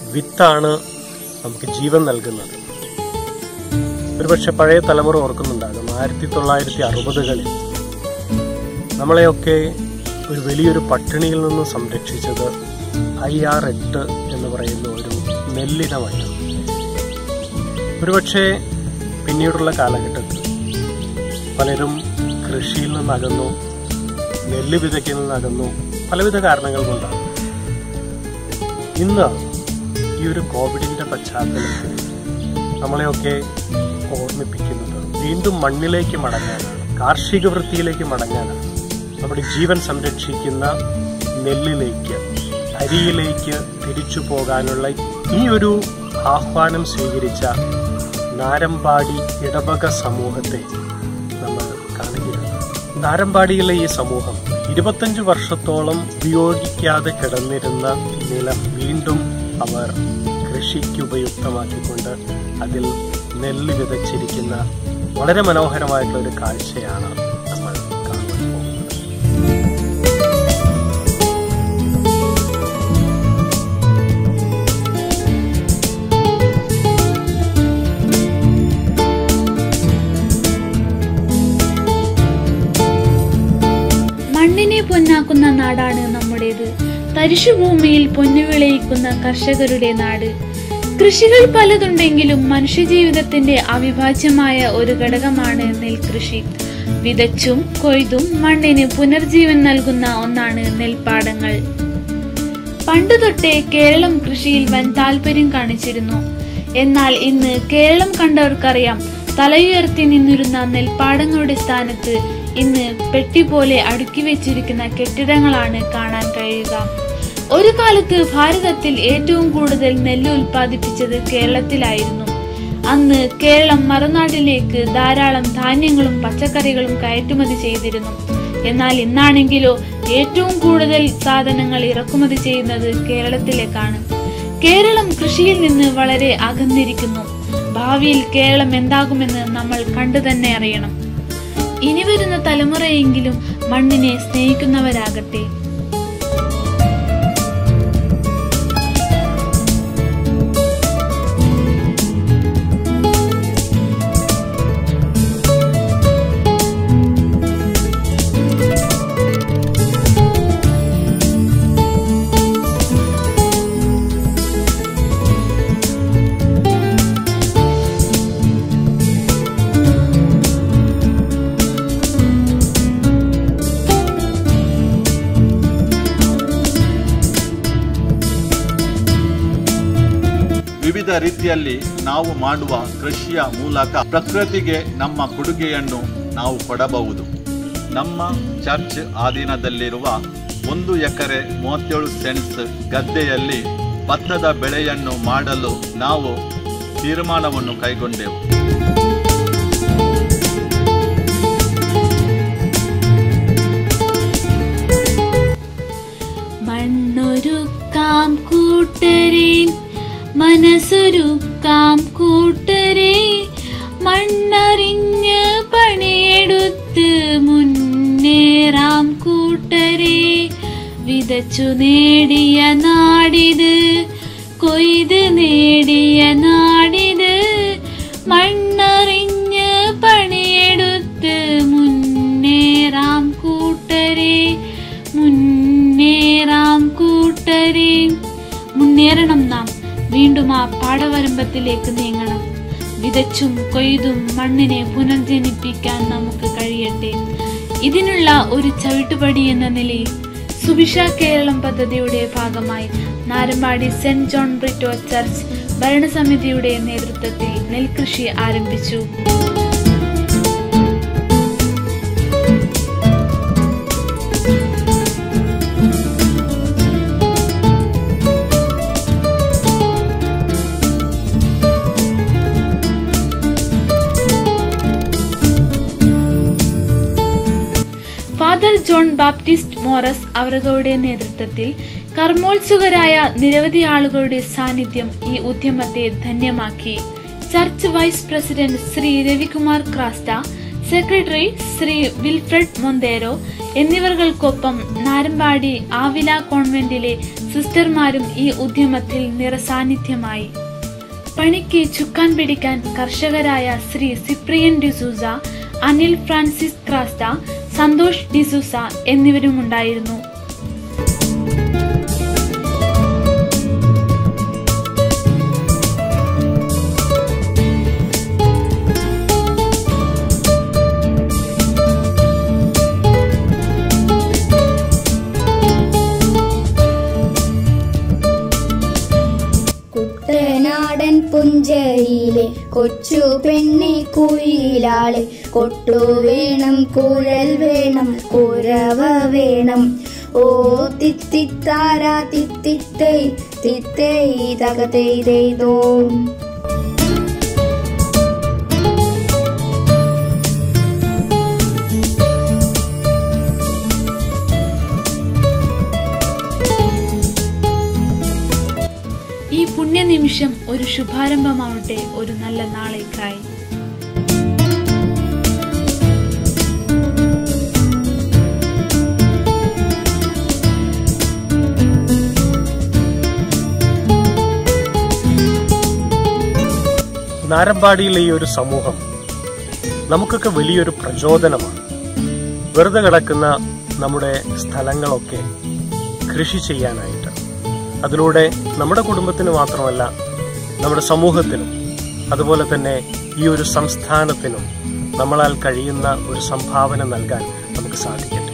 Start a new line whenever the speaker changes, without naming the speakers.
വിത്താണ് നമുക്ക് ജീവൻ നൽകുന്നത് ഒരുപക്ഷെ പഴയ തലമുറ ഓർക്കുന്നുണ്ടാകും ആയിരത്തി തൊള്ളായിരത്തി അറുപതുകളിൽ നമ്മളെയൊക്കെ ഒരു വലിയൊരു പട്ടിണിയിൽ നിന്ന് സംരക്ഷിച്ചത് ഐ ആർ എട്ട് എന്ന് പറയുന്ന ഒരു നെല്ലിനമാണ് ഒരുപക്ഷെ പിന്നീടുള്ള കാലഘട്ടത്തിൽ പലരും കൃഷിയിൽ നിന്നകന്നു നെല്ല് വിതയ്ക്കിൽ നിന്നകന്നു പലവിധ കാരണങ്ങൾ കൊണ്ടാണ് ഇന്ന് ഈ ഒരു കോവിഡിന്റെ പശ്ചാത്തലത്തിൽ നമ്മളെയൊക്കെ ഓർമ്മിപ്പിക്കുന്നത് വീണ്ടും മണ്ണിലേക്ക് മടങ്ങാനാണ് കാർഷിക വൃത്തിയിലേക്ക് മടങ്ങാനാണ് നമ്മുടെ ജീവൻ സംരക്ഷിക്കുന്ന നെല്ലിലേക്ക് അരിയിലേക്ക് തിരിച്ചു പോകാനുള്ള ഈ ഒരു ആഹ്വാനം സ്വീകരിച്ച നാരമ്പാടി ഇടവക സമൂഹത്തെ നമ്മൾ കാണുകയാണ് നാരമ്പാടിയിലെ ഈ സമൂഹം ഇരുപത്തഞ്ച് വർഷത്തോളം ഉപയോഗിക്കാതെ കിടന്നിരുന്ന നിലം വീണ്ടും അവർ കൃഷിക്ക് ഉപയുക്തമാക്കിക്കൊണ്ട് അതിൽ നെല്ല് വിതച്ചിരിക്കുന്ന വളരെ മനോഹരമായിട്ടുള്ള ഒരു കാഴ്ചയാണ് നമ്മൾ കാണുവാൻ പോകുന്നത്
മണ്ണിനെ പൊന്നാക്കുന്ന നാടാണ് നമ്മുടേത് തരിശുഭൂമിയിൽ പൊന്നു വിളയിക്കുന്ന കർഷകരുടെ നാട് കൃഷികൾ പലതുണ്ടെങ്കിലും മനുഷ്യജീവിതത്തിന്റെ അവിഭാജ്യമായ ഒരു ഘടകമാണ് നെൽകൃഷി വിതച്ചും കൊയ്തും മണ്ണിന് പുനർജീവൻ നൽകുന്ന ഒന്നാണ് നെൽപ്പാടങ്ങൾ പണ്ടു തൊട്ടേ കേരളം കൃഷിയിൽ വൻ താല്പര്യം കാണിച്ചിരുന്നു എന്നാൽ ഇന്ന് കേരളം കണ്ടവർക്കറിയാം തലയുയർത്തി നിന്നിരുന്ന നെൽപ്പാടങ്ങളുടെ സ്ഥാനത്ത് ഇന്ന് പെട്ടി പോലെ അടുക്കി വെച്ചിരിക്കുന്ന കെട്ടിടങ്ങളാണ് കാണാൻ കഴിയുക ഒരു കാലത്ത് ഭാരതത്തിൽ ഏറ്റവും കൂടുതൽ നെല്ല് ഉൽപ്പാദിപ്പിച്ചത് കേരളത്തിലായിരുന്നു അന്ന് കേരളം മറുനാട്ടിലേക്ക് ധാരാളം ധാന്യങ്ങളും പച്ചക്കറികളും കയറ്റുമതി ചെയ്തിരുന്നു എന്നാൽ ഇന്നാണെങ്കിലോ ഏറ്റവും കൂടുതൽ സാധനങ്ങൾ ഇറക്കുമതി ചെയ്യുന്നത് കേരളത്തിലേക്കാണ് കേരളം കൃഷിയിൽ നിന്ന് വളരെ അകന്നിരിക്കുന്നു ഭാവിയിൽ കേരളം എന്താകുമെന്ന് നമ്മൾ കണ്ടു തന്നെ അറിയണം ഇനി വരുന്ന തലമുറയെങ്കിലും മണ്ണിനെ സ്നേഹിക്കുന്നവരാകട്ടെ
ವಿವಿಧ ರೀತಿಯಲ್ಲಿ ನಾವು ಮಾಡುವ ಕೃಷಿಯ ಮೂಲಕ ಪ್ರಕೃತಿಗೆ ನಮ್ಮ ಕೊಡುಗೆಯನ್ನು ನಾವು ಕೊಡಬಹುದು ನಮ್ಮ ಚರ್ಚ್ ಅಧೀನದಲ್ಲಿರುವ ಒಂದು ಎಕರೆ ಮೂವತ್ತೇಳು ಸೆಂಟ್ಸ್ ಗದ್ದೆಯಲ್ಲಿ ಭತ್ತದ ಬೆಳೆಯನ್ನು ಮಾಡಲು ನಾವು ತೀರ್ಮಾನವನ್ನು ಕೈಗೊಂಡೆವು
മണ്ണൊരുക്കാം കൂട്ടരെ മനസ്സൊരുക്കാം കൂട്ടരെ മണ്ണറിഞ്ഞ് പണിയെടുത്ത് മുന്നേറാം കൂട്ടരെ വിതച്ചു നേടിയ നാടിത് കൊയ്ത് നേടിയ നാടിത് മണ്ണറിഞ്ഞ് പണിയെടുത്ത് മുന്നേറാം കൂട്ടരെ മുന്നേറാം കൂട്ടരെ മുന്നേറണം നാം വീണ്ടും ആ പാടവരമ്പത്തിലേക്ക് നീങ്ങണം വിതച്ചും കൊയ്തും മണ്ണിനെ പുനർജനിപ്പിക്കാൻ നമുക്ക് കഴിയട്ടെ ഇതിനുള്ള ഒരു ചവിട്ടുപടി എന്ന നിലയിൽ സുഭിഷ കേരളം പദ്ധതിയുടെ ഭാഗമായി Narampadi saint John Britto church ഭരണസമിതിയുടെ നേതൃത്വത്തിൽ നെൽകൃഷി ആരംഭിച്ചു ഫാദർ ജോൺ ബാപ്റ്റിസ്റ്റ് മോറസ് അവരുടെ നേതൃത്വത്തിൽ കർമ്മോത്സുകരായ നിരവധി ആളുകളുടെ സാന്നിധ്യം ഈ ഉദ്യമത്തെ ധന്യമാക്കി church vice president Shri Ravikumar Crasta secretary Shri Wilfred Monteiro എന്നിവർക്കൊപ്പം നാരമ്പാടി ആവില കോൺവെന്റിലെ സിസ്റ്റർമാരും ഈ ഉദ്യമത്തിൽ നിറസാന്നിധ്യമായി പണിക്ക് ചുക്കാൻ പിടിക്കാൻ കർഷകരായ ശ്രീ സിപ്രിയൻ ഡിസൂസ അനിൽ ഫ്രാൻസിസ് ക്രാസ്ത സന്തോഷ് ഡിസൂസ എന്നിവരുമുണ്ടായിരുന്നു
കുട്ടനാടൻ പുഞ്ചയിലെ കൊച്ചു പെണ്ണെ കുയിലാളെ കൊട്ടു വേണം കുഴൽ വേണം കുരവ വേണം ഓ തിത്തിത്താര തിത്തിത്തൈ തിത്തൈ തകതെയ്തോ
ഈ പുണ്യനിമിഷം ഒരു ശുഭാരംഭമാവട്ടെ ഒരു നല്ല നാളേക്കായി
നാരമ്പാടിയിലെ ഈ ഒരു സമൂഹം നമുക്കൊക്കെ വലിയൊരു പ്രചോദനമാണ് വെറുതെ കിടക്കുന്ന നമ്മുടെ സ്ഥലങ്ങളൊക്കെ കൃഷി ചെയ്യാനായിട്ട് അതിലൂടെ നമ്മുടെ കുടുംബത്തിന് മാത്രമല്ല നമ്മുടെ സമൂഹത്തിനും അതുപോലെ തന്നെ ഈ ഒരു സംസ്ഥാനത്തിനും നമ്മളാൽ കഴിയുന്ന ഒരു സംഭാവന നൽകാൻ നമുക്ക് സാധിക്കും